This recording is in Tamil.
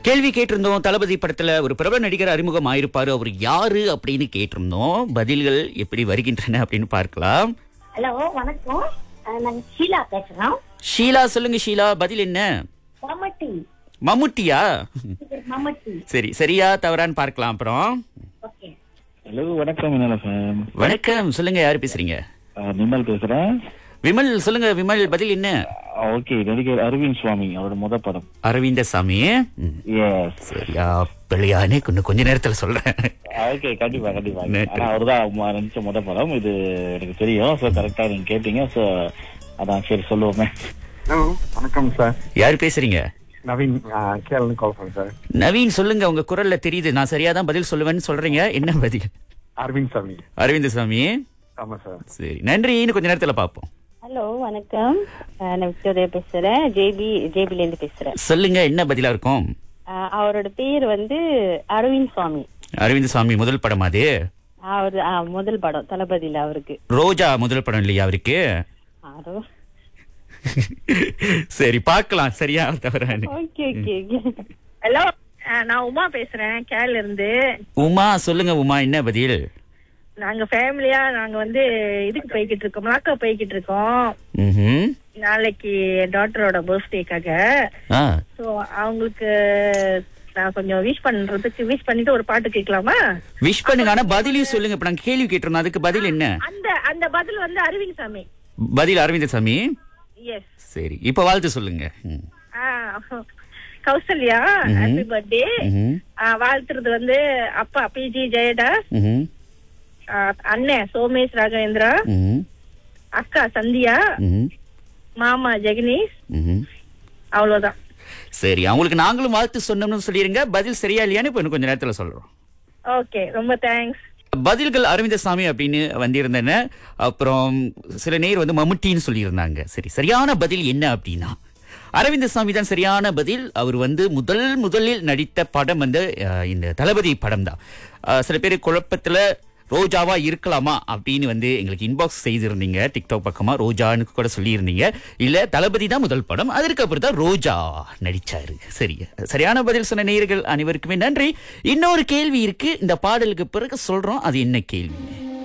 கேள்வி கேட்டிருந்தோம் தளபதி படத்துல ஒரு பிரபல நடிகர் அறிமுகம் ஆயிருப்பாரு அவர் யாரு அப்படின்னு கேட்டிருந்தோம் பதில்கள் எப்படி வருகின்றன அப்படின்னு பார்க்கலாம் ஹலோ வணக்கம் அஹ், நாங்க ஷீலா பேசுறோம் ஷீலா சொல்லுங்க ஷீலா பதில் என்ன மம்மட்டி மம்முட்டியா இது மம்மட்டி சரி சரியா தவறான்னு பார்க்கலாம் அப்புறம் ஓகே ஹலோ வணக்கம் மின்னல் ஃபேம் வணக்கம் சொல்லுங்க யாரு பேசுறீங்க நிம்மல் பேசுறேன் விமல் சொல்லுங்க விமல் பதில் என்ன ஓகே நடிகர் அரவிந்த் சுவாமி அவரோட முத படம் அரவிந்த சாமி ம், எஸ் சரியா பிள்ளையானே இன்னும் கொஞ்ச நேரத்துல சொல்றேன் ஓகே கண்டிப்பா கண்டிப்பா நேற்று. ஆனா அவர்தான் ம- நடிச்ச முத படம் இது எனக்கு தெரியும் சோ கரெக்டா நீங்க கேட்டீங்க சோ அதான் சரி சொல்லுவோமே ஹலோ வணக்கம் சார் யாரு பேசுறீங்க நவீன் கேரளா கால் பண்ணேன் சார் நவீன் சொல்லுங்க உங்க குரல்ல தெரியுது நான் சரியா தான் பதில் சொல்லுவேன்னு சொல்றீங்க என்ன பதில் அரவிந்த் சாமி அரவிந்த சாமி ஆமா சார் சரி நன்றி இன்னும் கொஞ்ச நேரத்துல பாப்போம் ஹலோ வணக்கம் அஹ் நான் விக்டோரியா பேசுறேன் ஜேபி ஜேபில இருந்து பேசுறேன் சொல்லுங்க என்ன பதிலா இருக்கும் அஹ் அவரோட பேர் வந்து அரவிந்த் சுவாமி அரவிந்த சாமி முதல் படம் அது அவர் அஹ், முதல் படம் தளபதியில அவருக்கு ரோஜா முதல் படம் இல்லையா அவருக்கு ஆரோ சரி பார்க்கலாம் சரியா தவறானு ஓகே ஓகே ஓகே ஹலோ நான் உமா பேசுறேன் கேரள இருந்து உமா சொல்லுங்க உமா என்ன பதில் நாங்க ஃபேமிலியா நாங்க வந்து இதுக்கு போய்கிட்டு இருக்கோம் மலாக்கா போய்கிட்டு இருக்கோம் ம்ஹும். நாளைக்கு என் டாட்டரோட பர்த்டேக்காக ஆ சோ அவங்களுக்கு நான் கொஞ்சம் விஷ் பண்றதுக்கு விஷ் பண்ணிட்டு ஒரு பாட்டு கேட்கலாமா விஷ் பண்ணுங்க ஆனா பதிலையும் சொல்லுங்க இப்ப நாங்க கேள்வி கேட்டிருந்தோம் அதுக்கு பதில் என்ன அந்த அந்த பதில் வந்து அரவிந்த் சாமி பதில் அரவிந்த சாமி எஸ் சரி இப்ப வாழ்த்து சொல்லுங்க ம். கௌசல்யா ஹாப்பி பர்த்டே ம்ஹும். வாழ்த்துறது வந்து அப்பா பிஜி ஜெயதாஸ் ம்ஹும். ஆ, அண்ணன் சோமேஷ் ராகவேந்திரா ம்ஹும். அக்கா சந்தியா ம்ஹும். மாமா ஜெகனீஷ் ம்ஹும். அவ்வளவுதான் சரி அவங்களுக்கு நாங்களும் வாழ்த்து சொன்னோம்னு சொல்லிருங்க பதில் சரியா இல்லையான்னு இப்ப இன்னும் கொஞ்ச நேரத்துல சொல்றோம் ஓகே ரொம்ப தேங்க்ஸ் பதில்கள் அரவிந்த சாமி அப்படின்னு வந்திருந்தன அப்புறம் சில நேர் வந்து மம்முட்டின்னு சொல்லியிருந்தாங்க சரி சரியான பதில் என்ன அப்படின்னா அரவிந்த சாமி தான் சரியான பதில் அவர் வந்து முதல் முதலில் நடித்த படம் வந்து அஹ், இந்த தளபதி படம் தான் அஹ், சில பேர் குழப்பத்துல ரோஜாவா இருக்கலாமா அப்படின்னு வந்து எங்களுக்கு இன்பாக்ஸ் செய்திருந்தீங்க டிக்டாக் பக்கமா ரோஜான்னு கூட சொல்லியிருந்தீங்க இல்ல தளபதி தான் முதல் படம் அதற்கு அப்புறம் தான் ரோஜா நடிச்சாரு சரி சரியான பதில் சொன்ன நேயர்கள் அனைவருக்குமே நன்றி இன்னொரு கேள்வி இருக்கு இந்த பாடலுக்கு பிறகு சொல்றோம் அது என்ன கேள்வி